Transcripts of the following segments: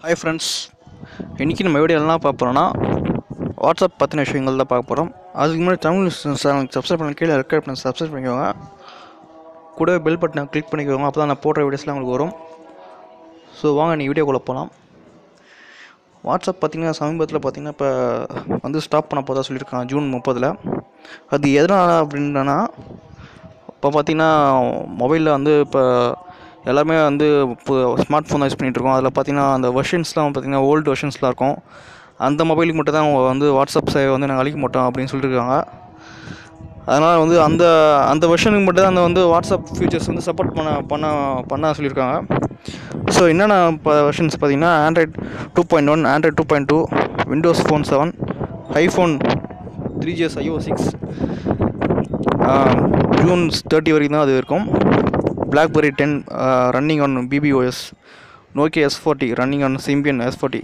hi friends இன்றைக்கி நம்ம video என்ன பார்க்க போகிறோம்னா வாட்ஸ்அப் பற்றின விஷயங்கள் தான் பார்க்க போகிறோம் அதுக்கு முன்னாடி தமிழ் சேனலுக்கு சப்ஸ்கிரைப் பண்ண கீழே இருக்க பண்ணி சப்ஸ்கிரைப் பண்ணிக்கோங்க கூடவே பெல் பட்டனை கிளிக் பண்ணிக்கோங்க அப்போ தான் நான் போடுற வீடியோஸ்லாம் உங்களுக்கு வரும் ஸோ வாங்க நீ வீடியோக்குள்ளே போகலாம் வாட்ஸ்அப் பார்த்திங்கன்னா சமீபத்தில் பார்த்திங்கன்னா இப்போ வந்து ஸ்டாப் பண்ண போதா சொல்லியிருக்காங்க ஜூன் முப்பதில் அது எதனால் அப்படின்னா இப்போ பார்த்தீங்கன்னா மொபைலில் வந்து இப்போ எல்லாருமே வந்து இப்போ ஸ்மார்ட் ஃபோன் யூஸ் பண்ணிகிட்டு இருக்கோம் அதில் பார்த்தீங்கன்னா அந்த வெர்ஷன்ஸ்லாம் பார்த்தீங்கன்னா ஓல்டு வெர்ஷன்ஸ்லாம் இருக்கும் அந்த மொபைலுக்கு மட்டும் தான் வந்து வாட்ஸ்அப் சேவை வந்து நாங்கள் அழிக்க மாட்டோம் அப்படின்னு சொல்லியிருக்காங்க அதனால் வந்து அந்த அந்த வெர்ஷனுக்கு மட்டும் தான் அந்த வந்து வாட்ஸ்அப் ஃபீச்சர்ஸ் வந்து சப்போர்ட் பண்ண பண்ண பண்ண சொல்லியிருக்காங்க ஸோ என்னென்ன இப்போ வெர்ஷன்ஸ் பார்த்தீங்கன்னா Android two point one Android two point two Windows phone seven iPhone three GS IO six June thirty வரைக்கும் தான் அது இருக்கும் BlackBerry ten running on BBOS Nokia S forty running on Symbian S forty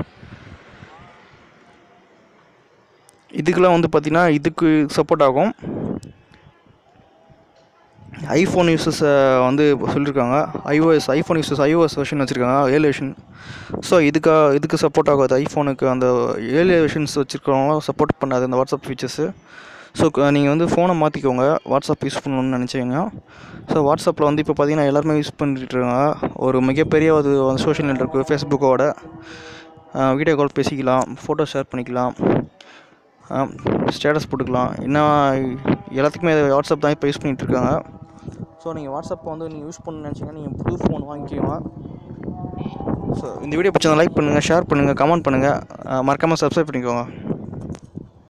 இதுக்கெல்லாம் வந்து பார்த்திங்கன்னா இதுக்கு support ஆகும் iPhone யூசஸ் வந்து சொல்லியிருக்காங்க ஐஓஎஸ் ஐஃபோன் யூசஸ் ஐஓஎஸ் வெர்ஷன் வச்சுருக்காங்க ஏழு வெர்ஷன் ஸோ இதுக்காக இதுக்கு சப்போர்ட் ஆகாது ஐஃபோனுக்கு அந்த ஏழு வெர்ஷன்ஸ் வச்சுருக்கவங்க சப்போர்ட் பண்ணாது அந்த வாட்ஸ்அப் ஃபீச்சர்ஸு ஸோ நீங்கள் வந்து ஃபோனை மாற்றிக்கோங்க வாட்ஸ்அப் யூஸ் பண்ணணும்னு நினச்சிங்கன்னா ஸோ வாட்ஸ்அப்பில் வந்து இப்போ பார்த்தீங்கன்னா எல்லாருமே யூஸ் பண்ணிட்டு இருக்காங்க ஒரு மிகப்பெரிய ஒரு சோஷியல் நெட்ஒர்க்கு ஃபேஸ்புக்கோட வீடியோ கால் பேசிக்கலாம் ஃபோட்டோ ஷேர் பண்ணிக்கலாம் ஸ்டேட்டஸ் போட்டுக்கலாம் இன்னும் எல்லாத்துக்குமே வாட்ஸ்அப் தான் இப்போ யூஸ் பண்ணிகிட்டு இருக்காங்க ஸோ நீங்கள் வாட்ஸ்அப்பை வந்து நீங்கள் யூஸ் பண்ண நினச்சிங்கன்னா நீங்கள் புது ஃபோன் வாங்கிக்கோங்க ஸோ இந்த வீடியோ பிடிச்சதை லைக் பண்ணுங்கள் ஷேர் பண்ணுங்கள் கமெண்ட் பண்ணுங்கள் மறக்காமல் சப்ஸ்கிரைப் பண்ணிக்கோங்க